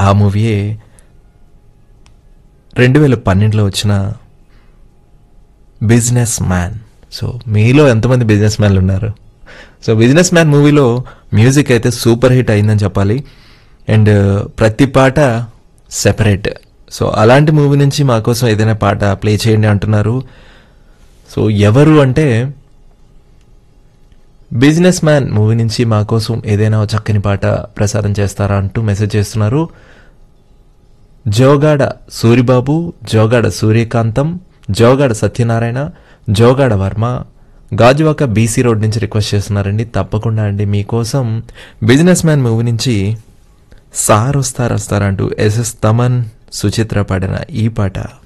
ఆ మూవీయే రెండు వేల పన్నెండులో వచ్చిన బిజినెస్ మ్యాన్ సో మీలో ఎంతమంది బిజినెస్ మ్యాన్లు ఉన్నారు సో బిజినెస్ మ్యాన్ మూవీలో మ్యూజిక్ అయితే సూపర్ హిట్ అయిందని చెప్పాలి అండ్ ప్రతి పాట సెపరేట్ సో అలాంటి మూవీ నుంచి మా కోసం ఏదైనా పాట ప్లే చేయండి అంటున్నారు సో ఎవరు అంటే బిజినెస్ మ్యాన్ మూవీ నుంచి మా కోసం ఏదైనా ఒక చక్కని పాట ప్రసారం చేస్తారా అంటూ మెసేజ్ చేస్తున్నారు జోగాడ సూరిబాబు జోగాడ సూర్యకాంతం జోగాడ సత్యనారాయణ జోగాడ వర్మ గాజువాక బీసీ రోడ్ నుంచి రిక్వెస్ట్ చేస్తున్నారండి తప్పకుండా అండి మీకోసం బిజినెస్ మ్యాన్ మూవీ నుంచి సార్ వస్తారు వస్తారంటూ ఎస్ఎస్ తమన్ సుచిత్ర పాడిన ఈ పాట